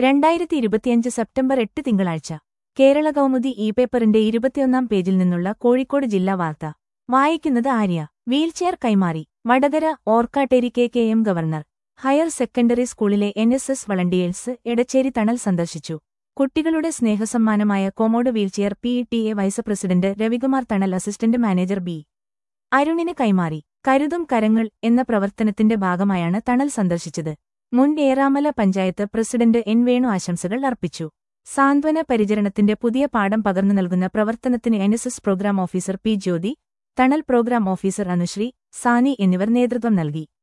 രണ്ടായിരത്തി ഇരുപത്തിയഞ്ച് സെപ്റ്റംബർ എട്ട് തിങ്കളാഴ്ച കേരള കൗമുദി ഇ പേപ്പറിന്റെ ഇരുപത്തിയൊന്നാം പേജിൽ നിന്നുള്ള കോഴിക്കോട് ജില്ലാ വാർത്ത വായിക്കുന്നത് ആര്യ വീൽചെയർ കൈമാറി Vadakara Orkkatteri K K M government higher secondary സ്കൂളിലെ N S S volunteers Edachery Thanal സന്ദർശിച്ചു കുട്ടികളുടെ സ്നേഹസമ്മാനമായ commode wheelchair P T A vice president Ravikumar Thanal assistant manager B അരുണിന് കൈമാറി കരുതും കരങ്ങൾ എന്ന പ്രവർത്തനത്തിന്റെ ഭാഗമായാണ് തണൽ സന്ദർശിച്ചത് മുൻ ഏറാമല പഞ്ചായത്ത് പ്രസിഡന്റ് എൻ വേണു ആശംസകൾ അർപ്പിച്ചു സാന്ത്വന പരിചരണത്തിന്റെ പുതിയ പാഠം പകർന്നു നൽകുന്ന പ്രവർത്തനത്തിന് N S S programme officer P Jyothi Thanal programme officer Anusree സാനി എന്നിവർ നേതൃത്വം നൽകി